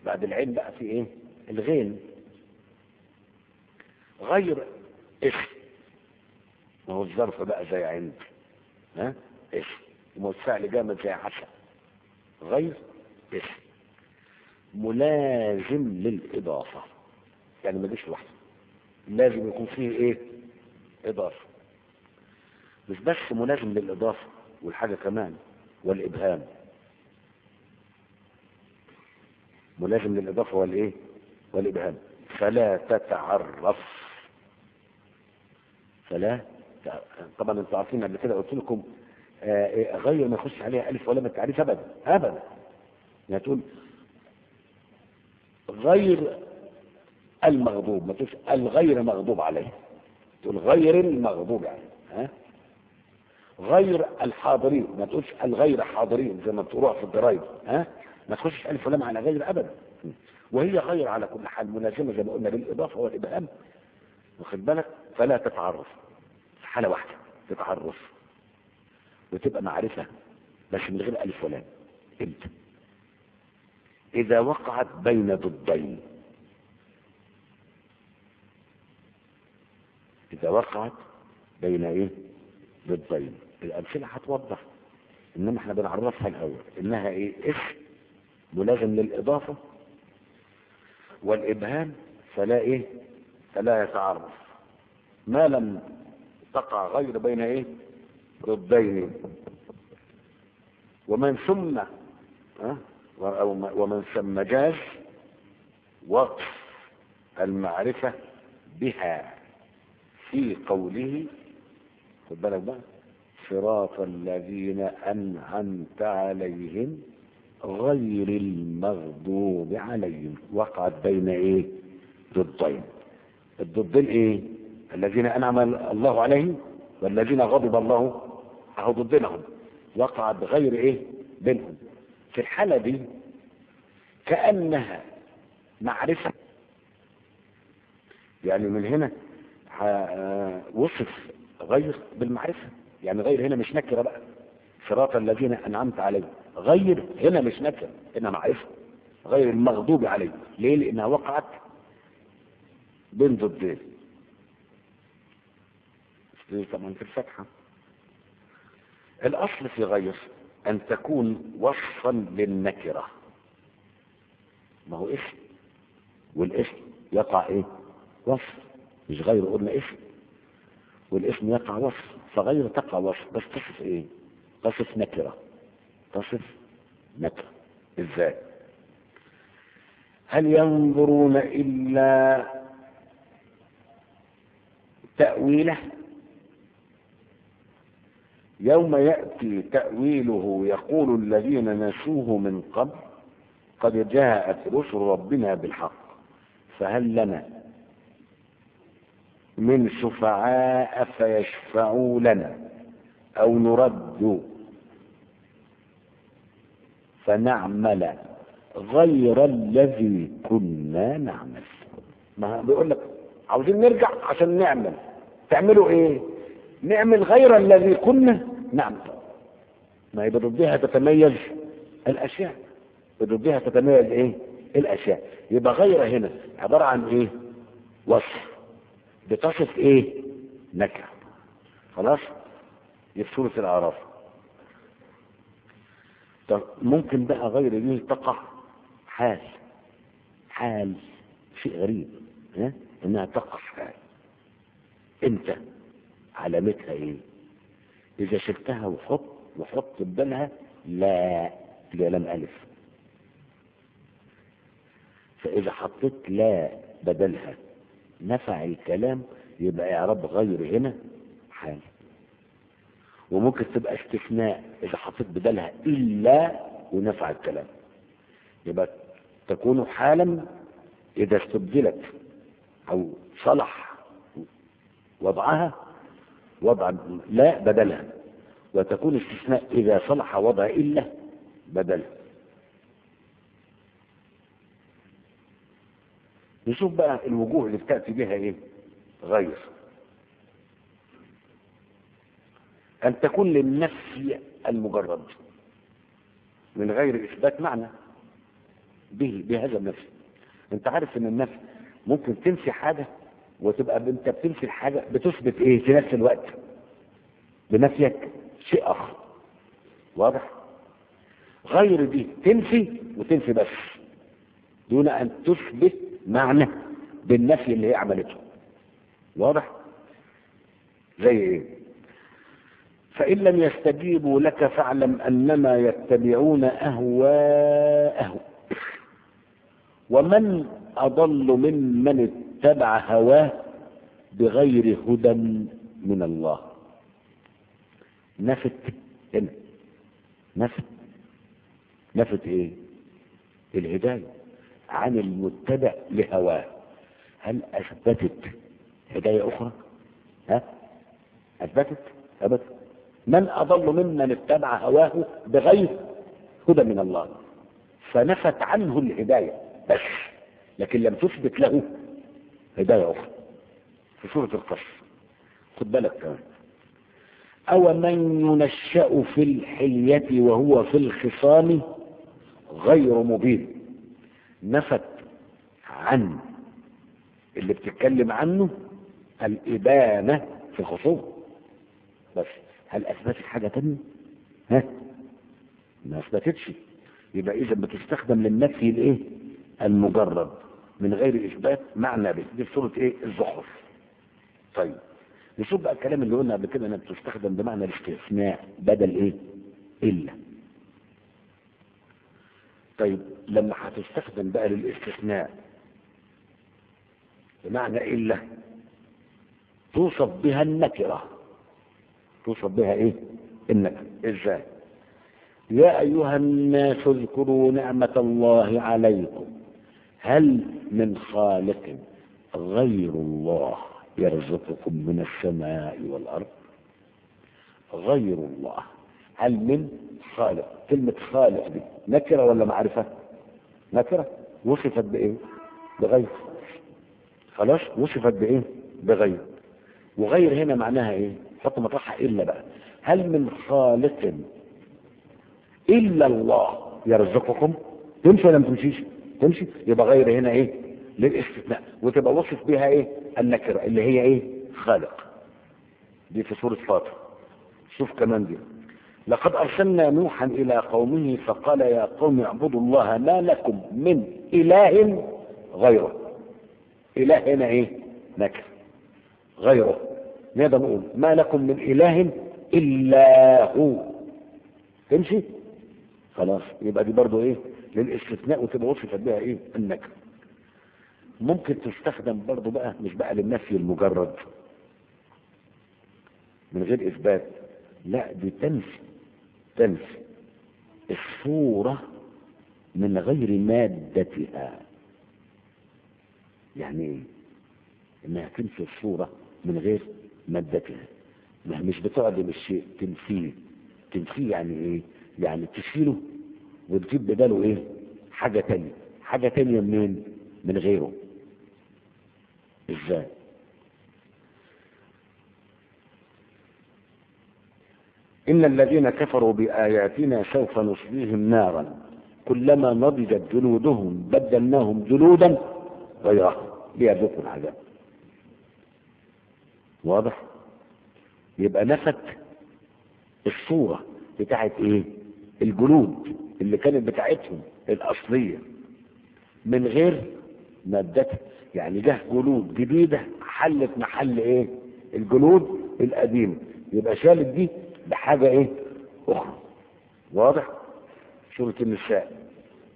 بعد العين بقى في ايه الغين غير اسم ما هو الظرف بقى زي عند ها اسم وما هو الفعل جامد زي عسى غير اسم ملازم للإضافة يعني ما جيش لوحده لازم يكون فيه ايه إضافة مش بس ملازم للإضافة والحاجة كمان والإبهام ملازم للإضافة والإيه والإبهام فلا تتعرف فلا ت- طبعا انتوا عارفين قبل كده قلت لكم آه، إيه، غير ما يخش عليها ألف ولا التعريف أبدا أبدا يعني تقول غير المغضوب ما تقولش الغير مغضوب عليه تقول غير المغضوب عليه ها غير الحاضرين ما تقولش الغير حاضرين زي ما بتقولوها في الضرايب ها ما تخشش الف ولام على غير ابدا وهي غير على كل حال ملازمه زي ما قلنا بالاضافه والابهام واخد بالك فلا تتعرف في حاله واحده تتعرف وتبقى معرفه بس من غير الف ولام امتى اذا وقعت بين ضدين اذا وقعت بين ايه ضدين الامثله هتوضح انما احنا بنعرفها الاول انها ايه اسم ملازم للاضافه والابهام فلا ايه فلا يتعرف ما لم تقع غير بين ايه ضدين ومن ثم ها أو ومن ثم جاز وقف المعرفة بها في قوله خد بالك بقى صراط الذين أنعمت عليهم غير المغضوب عليهم وقعت بين ايه ضدين الضدين ايه الذين انعم الله عليهم والذين غضب الله اهو ضدنهم وقعت غير ايه بينهم في الحالة دي كأنها معرفة يعني من هنا ه- وصف غير بالمعرفة يعني غير هنا مش نكرة بقى صراط الذين أنعمت عليهم غير هنا مش نكرة هنا معرفة غير المغضوب عليهم ليه لأنها وقعت بين ضدين دي طبعا في الفتحة الأصل في غير أن تكون وصفا للنكرة ما هو اسم والاسم يقع ايه وصف مش غير قلنا اسم والاسم يقع وصف فغير تقع وصف بس تصف ايه تصف نكرة تصف نكرة ازاي هل ينظرون إلا تأويله يوم يأتي تأويله يقول الذين نسوه من قبل قد جاءت رسل ربنا بالحق فهل لنا من شفعاء فيشفعوا لنا أو نرد فنعمل غير الذي كنا نعمل ما بيقول لك عاوزين نرجع عشان نعمل تعملوا ايه نعمل غير الذي كنا نعمل ما هي بضدها تتميز الاشياء بضدها تتميز ايه الاشياء يبقى غير هنا عبارة عن ايه وصف بتصف ايه نكره خلاص في سورة الاعراف طب ممكن بقى غير دي تقع حال حال شيء غريب ها انها تقع حال امتى علامتها ايه اذا شلتها وحط وحط بدلها لا لام الف فاذا حطيت لا بدلها نفع الكلام يبقى اعراب غير هنا حال وممكن تبقى استثناء اذا حطيت بدلها الا ونفع الكلام يبقى تكون حالا اذا استبدلت او صلح وضعها وضع لا بدلها وتكون استثناء اذا صلح وضع الا بدلها نشوف بقى الوجوه اللي بتأتي بها ايه غير ان تكون للنفي المجرد من غير اثبات معنى به بهذا النفي انت عارف ان النفي ممكن تنفي حاجة وتبقى انت بتنفي الحاجة بتثبت ايه في نفس الوقت بنفيك شيء اخر واضح غير دي تنفي وتنفي بس دون ان تثبت معنى بالنفي اللي هي عملته واضح زي ايه فإن لم يستجيبوا لك فاعلم أنما يتبعون أهواءهم ومن أضل ممن اتبع هواه بغير هدى من الله نفت هنا نفت نفت ايه الهداية عن المتبع لهواه هل أثبتت هداية أخرى ها أثبتت أبدا من أضل ممن اتبع هواه بغير هدى من الله فنفت عنه الهداية بس لكن لم تثبت له هداية أخرى في سورة القصر خد بالك كمان أو من ينشأ في الحلية وهو في الخصام غير مبين نفت عن اللي بتتكلم عنه الإبانة في الخصوم بس هل أثبتت حاجة تانية؟ ها؟ ما أثبتتش يبقى إذا بتستخدم للنفي الإيه؟ المجرد من غير إثبات معنى به دي في سورة إيه؟ الزخرف طيب نشوف بقى الكلام اللي قلنا قبل كده انها بتستخدم بمعنى الاستثناء بدل ايه الا طيب لما هتستخدم بقى للاستثناء بمعنى الا توصف بها النكره توصف بها ايه النكره ازاي يا ايها الناس اذكروا نعمه الله عليكم هل من خالق غير الله يرزقكم من السماء والأرض غير الله هل من خالق كلمة خالق دي نكرة ولا معرفة نكرة وصفت بإيه بغير خلاص وصفت بإيه بغير وغير هنا معناها إيه حط مطرحها إلا بقى هل من خالق إلا الله يرزقكم تمشي ولا ما تمشيش تمشي يبقى غير هنا إيه للاستثناء وتبقى وصف بها ايه النكره اللي هي ايه خالق دي في سوره فاطر شوف كمان دي لقد ارسلنا نوحا الى قومه فقال يا قوم اعبدوا الله ما لكم من اله غيره اله هنا ايه نكر غيره نقدر نقول ما لكم من اله الا هو تمشي خلاص يبقى دي برضو ايه للاستثناء وتبقى وصفت بها ايه النكره ممكن تستخدم برضو بقى مش بقى للنفي المجرد من غير اثبات لا دي تنفي تنفي الصورة من غير مادتها يعني ايه انها تنفي الصورة من غير مادتها ما مش بتعدم الشيء تنفيه تنفيه يعني ايه يعني تشيله وتجيب بداله ايه حاجة تانية حاجة تانية منين من غيره ازاي ان الذين كفروا باياتنا سوف نصليهم نارا كلما نضجت جلودهم بدلناهم جلودا غيرها ليذوقوا العذاب واضح يبقى نفت الصورة بتاعت ايه الجلود اللي كانت بتاعتهم الاصلية من غير مادتها يعني جه جلود جديدة حلت محل ايه الجلود القديمة يبقى شالت دي بحاجة ايه اخرى واضح سورة النساء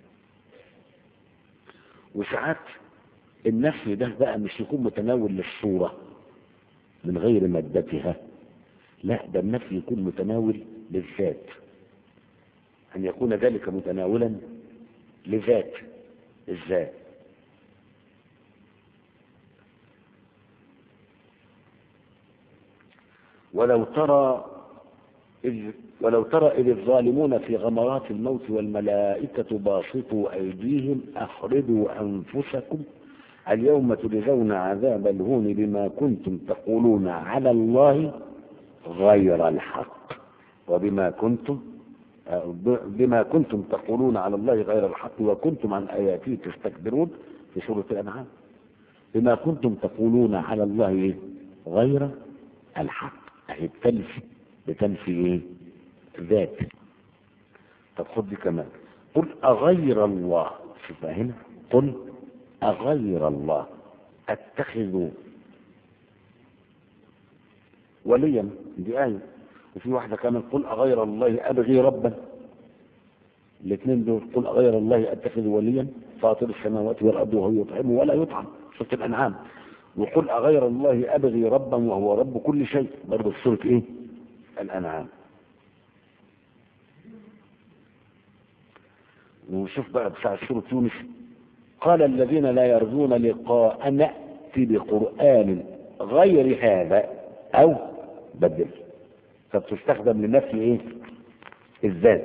وساعات النفي ده بقى مش يكون متناول للصورة من غير مادتها لا ده النفي يكون متناول للذات أن يكون ذلك متناولا لذات الذات ولو ترى إذ ولو ترى إذ الظالمون في غمرات الموت والملائكة باسطوا أيديهم أخرجوا أنفسكم اليوم تجزون عذاب الهون بما كنتم تقولون على الله غير الحق وبما كنتم آه، ب- بما كنتم تقولون على الله غير الحق وكنتم عن آياته تستكبرون في سورة الأنعام بما كنتم تقولون على الله إيه؟ غير الحق أهي بتنفي بتنفي إيه؟ ذات طب خد دي كمان قل أغير الله شوف بقى هنا قل أغير الله أتخذ وليا دي آية وفي واحدة كمان قل أغير الله أبغي ربا الاثنين دول قل أغير الله أتخذ وليا فاطر السماوات والأرض وهو يطعم ولا يطعم سورة الأنعام وقل أغير الله أبغي ربا وهو رب كل شيء برضه في سورة إيه؟ الأنعام وشوف بقى بتاع سورة يونس قال الذين لا يرجون لقاء نأتي بقرآن غير هذا أو بدل فبتستخدم لنفي إيه؟ الذات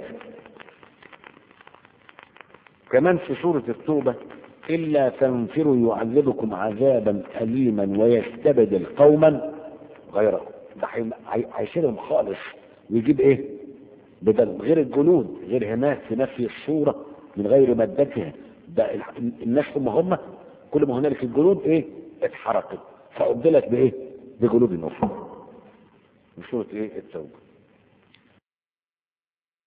كمان في سورة التوبة إلا تنفروا يعذبكم عذابا أليما ويستبدل قوما غيره ده هي- هي- هيشيلهم خالص ويجيب إيه؟ بدل غير الجنود غير هناك في نفي الصورة من غير مادتها ده ال- الناس هم هم كل ما هنالك الجنود ايه اتحركت فأبدلت بايه بجنود النصر في سورة ايه التوبة